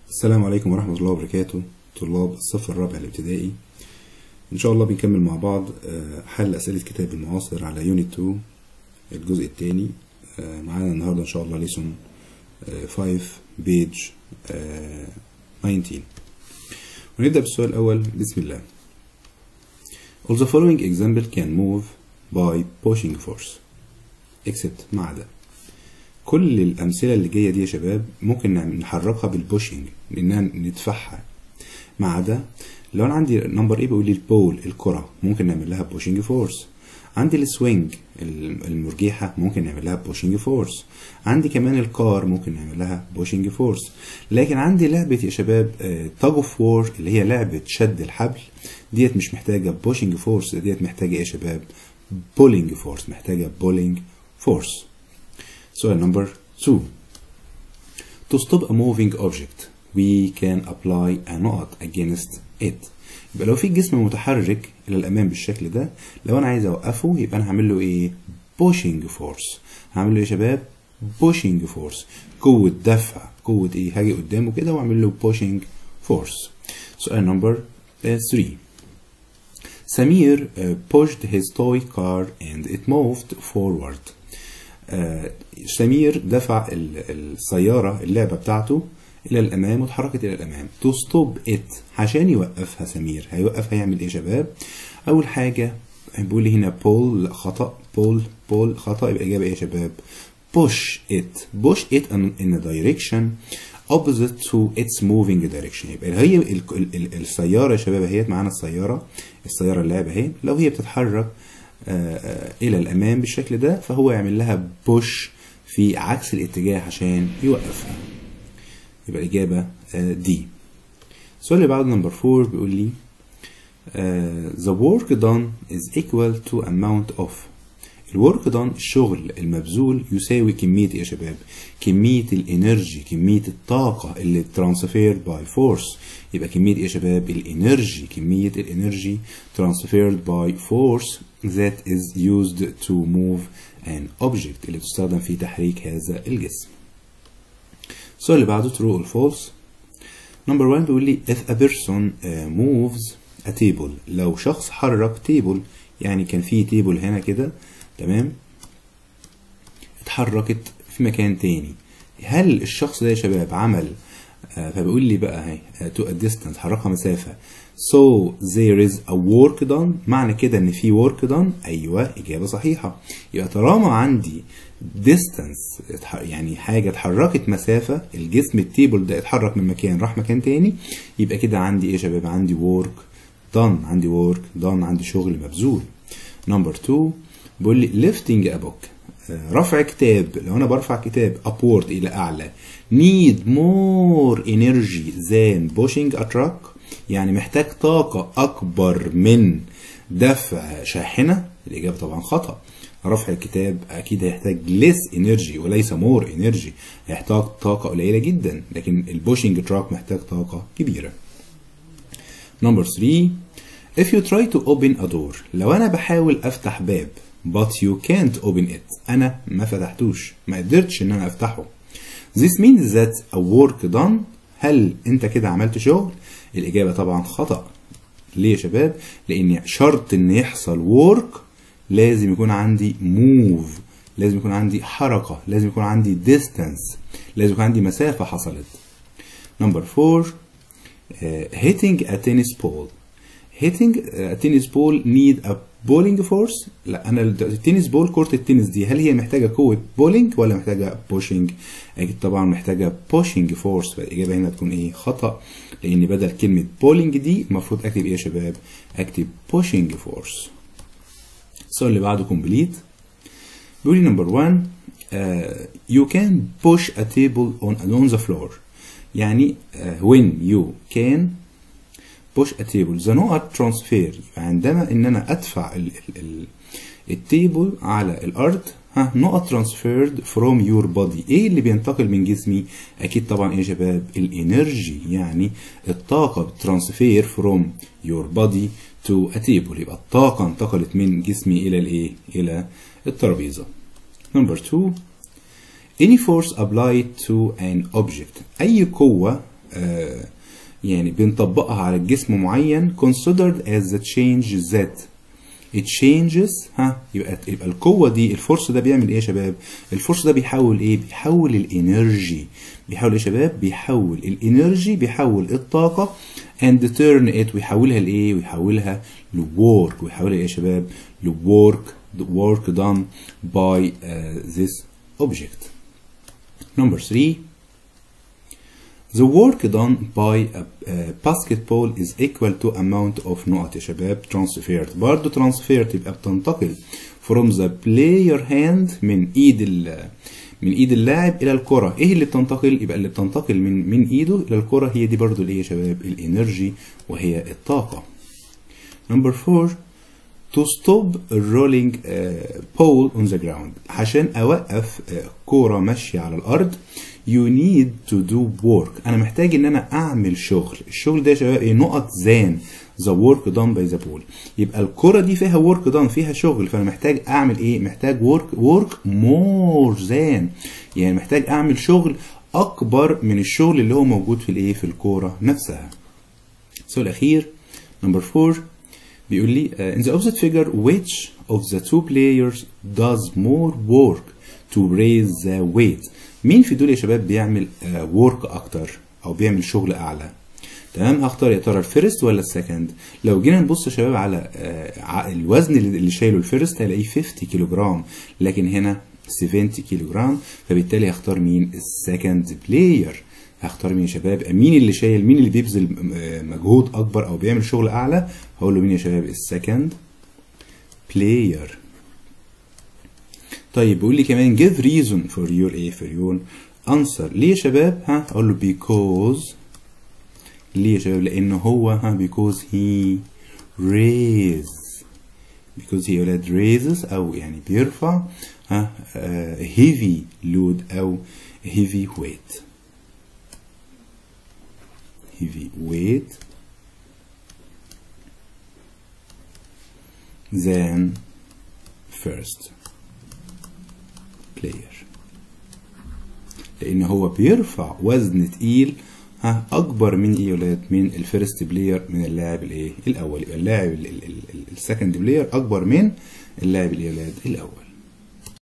السلام عليكم ورحمة الله وبركاته طلاب الصف الرابع الابتدائي إن شاء الله بنكمل مع بعض آه، حل أسئلة كتاب المعاصر على يونت 2 الجزء الثاني معانا النهاردة إن شاء الله ليسون 5 بيج 19 ونبدأ بالسؤال الأول بسم الله All the following example can move by pushing force except ما عدا كل الأمثلة اللي جاية دي يا شباب ممكن نعمل- نحركها بالبوشنج لأنها ندفعها ما عدا لو أنا عندي نمبر إيه بيقول لي البول الكرة ممكن نعمل لها بوشنج فورس عندي السوينج ال- المرجيحة ممكن نعمل لها بوشنج فورس عندي كمان الكار ممكن نعمل لها بوشنج فورس لكن عندي لعبة يا شباب تاج اوف وور اللي هي لعبة شد الحبل ديت مش محتاجة بوشنج فورس ديت محتاجة ايه يا شباب بولينج فورس محتاجة بولينج فورس سؤال نمبر 2 To stop a moving object we can apply a knot against it يبقى لو في جسم متحرك إلى الأمام بالشكل ده لو أنا عايز أوقفه يبقى أنا هعمل له إيه pushing force هعمل له إيه يا شباب pushing force قوة دفع قوة إيه هاجي قدامه كده وأعمل له pushing force سؤال نمبر 3 Samir uh, pushed his toy car and it moved forward آه، سمير دفع ال- السيارة اللعبة بتاعته إلى الأمام واتحركت إلى الأمام to stop it عشان يوقفها سمير هيوقف هيعمل إيه يا شباب أول حاجة بيقول لي هنا pull لا خطأ pull pull خطأ يبقى إجابة إيه يا شباب push it push it in, in a direction opposite to its moving direction يبقى هي ال- ال- ال- السيارة يا شباب اهيت معانا السيارة السيارة اللعبة اهي لو هي بتتحرك آه، آه، إلى الأمام بالشكل ده فهو يعمل لها بوش في عكس الاتجاه عشان يوقفها يبقى الإجابة آه، دي السؤال اللي بعده نمبر 4 بيقول لي آه، the work done is equal to amount of الورك دان الشغل المبذول يساوي كمية إيه يا شباب كمية الانرجي كمية الطاقة اللي transferred by force يبقى كمية إيه يا شباب الانرجي كمية الانرجي transferred by force that is used to move an object اللي بتستخدم في تحريك هذا الجسم السؤال اللي بعده true or false نمبر 1 بيقول لي if a person uh, moves a table لو شخص حرك تيبل يعني كان في تيبل هنا كده تمام اتحركت في مكان تاني هل الشخص ده يا شباب عمل آه، فبيقول لي بقى اهي آه، to a distance حركها مسافة so there is a work done معنى كده ان في work done ايوه اجابة صحيحة يبقى طالما عندي distance اتح- يعني حاجة اتحركت مسافة الجسم التيبل ده اتحرك من مكان راح مكان تاني يبقى كده عندي ايه يا شباب عندي work done عندي work done عندي شغل مبذول نمبر 2 بيقول لي lifting a book آه، رفع كتاب لو انا برفع كتاب upward الى اعلى need more energy than pushing a truck يعني محتاج طاقة اكبر من دفع شاحنة الاجابة طبعا خطأ رفع الكتاب اكيد هيحتاج less energy وليس more energy هيحتاج طاقة قليلة جدا لكن البوشنج تراك محتاج طاقة كبيرة Number 3 If you try to open a door لو أنا بحاول أفتح باب but you can't open it أنا ما فتحتوش ما قدرتش إن أنا أفتحه This means that a work done هل أنت كده عملت شغل؟ الإجابة طبعا خطأ ليه يا شباب؟ لأن شرط إن يحصل work لازم يكون عندي move لازم يكون عندي حركة لازم يكون عندي distance لازم يكون عندي مسافة حصلت Number 4 uh, hitting a tennis ball hitting a tennis ball need a bowling force لا انا التنس بول كرة التنس دي هل هي محتاجة قوة بولينج ولا محتاجة بوشنج اكيد طبعا محتاجة بوشنج فورس فالاجابة هنا تكون ايه خطأ لان بدل كلمة بولينج دي المفروض اكتب ايه يا شباب اكتب بوشنج فورس السؤال اللي بعده complete بيقول لي نمبر 1 uh, you can push a table on on the floor يعني uh, when you can push a table the نقط transfer يبقى عندما ان انا ادفع ال ال ال التيبل على الارض ها نقط transferred from your body ايه اللي بينتقل من جسمي اكيد طبعا ايه يا شباب الانرجي يعني الطاقة بترانسفير from your body to a table يبقى الطاقة انتقلت من جسمي الى الايه الى الترابيزة number two any force applied to an object اي قوة آه يعني بنطبقها على الجسم معين considered as the change that it changes ها يبقى يبقى القوه دي الفورس ده بيعمل ايه يا شباب الفورس ده بيحول ايه بيحول الانرجي بيحول ايه يا شباب بيحول الانرجي بيحول الطاقه and turn it ويحولها لايه ويحولها لwork ويحولها ايه يا شباب لwork the work done by uh, this object number 3 The work done by a, a basketball is equal to amount of نقط يا شباب transferred برضه transferred يبقى بتنتقل from the player hand من ايد ال من ايد اللاعب الى الكرة ايه اللي بتنتقل يبقى اللي بتنتقل من من ايده الى الكرة هي دي برضه الايه يا شباب الانرجي وهي الطاقة number 4 to stop a rolling uh, pole on the ground عشان اوقف uh, كوره ماشيه على الارض you need to do work انا محتاج ان انا اعمل شغل الشغل ده يا شباب ايه نقط زان the work done by the ball يبقى الكرة دي فيها work done فيها شغل فانا محتاج اعمل ايه محتاج work work more than يعني محتاج اعمل شغل اكبر من الشغل اللي هو موجود في الايه في الكورة نفسها السؤال الاخير نمبر 4 بيقول لي uh, in the opposite figure which of the two players does more work to raise the weight مين في دول يا شباب بيعمل uh, work اكتر او بيعمل شغل اعلى تمام هختار يا ترى الفيرست ولا السكند لو جينا نبص يا شباب على uh, الوزن اللي شايله الفيرست هلاقيه 50 كيلو جرام لكن هنا 70 كيلو جرام فبالتالي هختار مين السكند بلاير هختار مين يا شباب مين اللي شايل مين اللي بيبذل مجهود اكبر او بيعمل شغل اعلى هقول له مين يا شباب السكند بلاير طيب بيقول لي كمان give reason for your ايه for your answer ليه يا شباب ها اقول له because ليه يا شباب لان هو ها because he raise because he ولاد raises او يعني بيرفع ها uh, heavy load او heavy weight heavy weight than first player لان هو بيرفع وزن تقيل ها اكبر من ايه يا ولاد من الفيرست بلاير من اللاعب الايه الاول يبقى اللاعب السكند بلاير اكبر من اللاعب الايه يا ولاد الاول